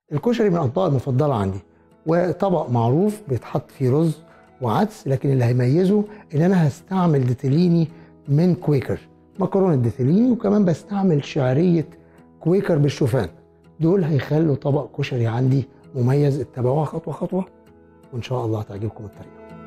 الكشري من الاطباق المفضله عندي وطبق معروف بيتحط فيه رز وعدس لكن اللي هيميزه ان انا هستعمل ديتليني من كويكر مكرونه ديتليني وكمان بستعمل شعريه كويكر بالشوفان دول هيخلوا طبق كشري عندي مميز اتبعوها خطوه خطوه وان شاء الله تعجبكم الطريقه